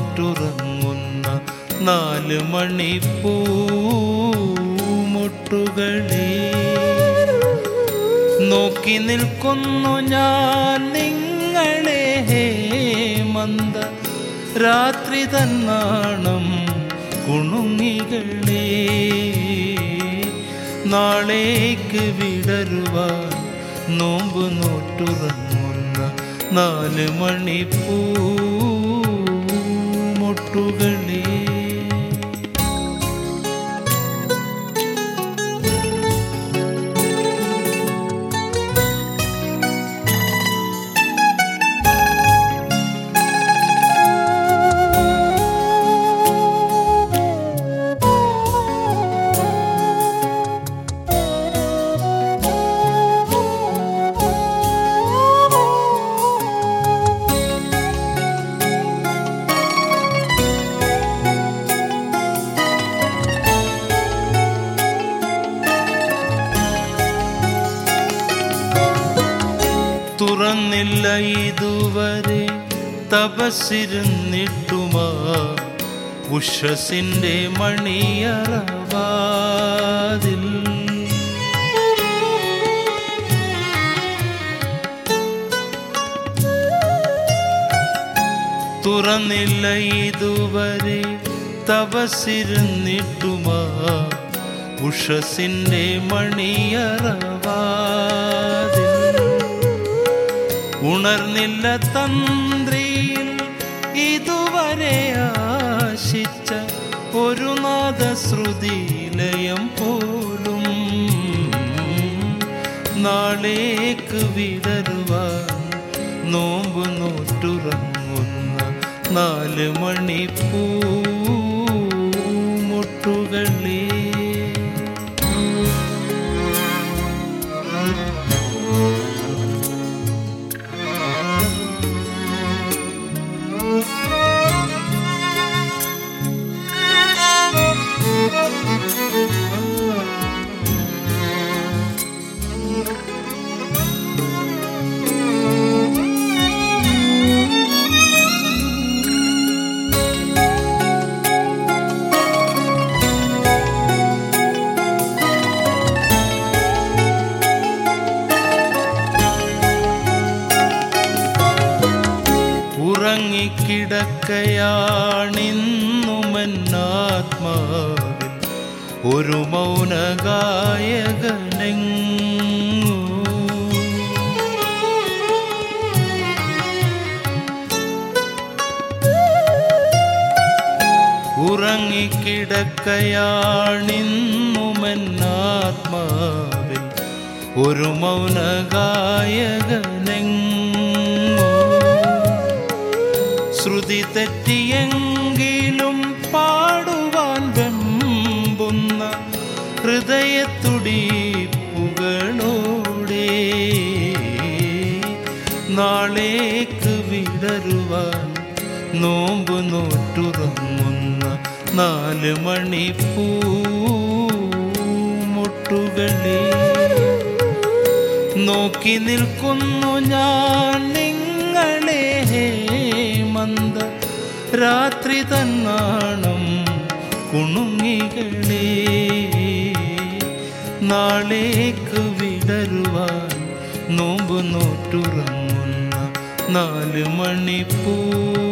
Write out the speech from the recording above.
നോറ്റുറങ്ങുന്ന നാല് മണിപ്പൂമുട്ടുകളെ നോക്കി നിൽക്കുന്നു ഞാൻ നിങ്ങളെ മന്ദ രാത്രി തന്നാണം കുണുങ്ങികളെ നാളേക്ക് വിടരുവാൻ നോമ്പ് നോറ്റുറങ്ങുന്ന നാല് മണിപ്പൂമുട്ടുകളേ തുറന്നില്ല ഇതുവരെ തപസ്സിരുന്നിട്ടുമാ ഉഷസിന്റെ മണിയറവാതിൽ തുറന്നില്ല ഇതുവരെ തപസ്സിരുന്നിട്ടുമാ ഉഷസിന്റെ മണിയറവാതിൽ ഉണർന്നില്ല തന്ത്രിയിൽ ഇതുവരെ ആശിച്ച ഒരു നാദശ്രുതിലയം പോലും നാളേക്ക് വിടരുവാൻ നോമ്പ് നോറ്റുറങ്ങുന്ന നാല് മണിപ്പൂമുട്ടുകളേ ഉറങ്ങിക്കിടക്കയാണിന്നുമെന്നാത്മാവിൽ ഒരു മൗനഗായകനെങ്ങു ഉറങ്ങിക്കിടക്കയാണിന്നുമെന്നാത്മാവിൽ ഒരു മൗനഗായകനെങ്ങു ശ്രുതി തെറ്റിയെങ്കിലും പാടുവാൻ വെമ്പുന്ന ഹൃദയത്തുടിപ്പുകളോടെ നാളേക്ക് വിടരുവാൻ നോമ്പ് നോറ്റുറങ്ങുന്ന നാല് മണിപ്പൂമുട്ടുകളെ നോക്കി നിൽക്കുന്നു ഞാൻ നിങ്ങളെ മന്ദ രാത്രി തന്നാണം കുണുങ്ങികളെ നാളേക്ക് വിടരുവാൻ നോമ്പ് നോറ്റുറങ്ങുന്ന നാല് മണിപ്പൂ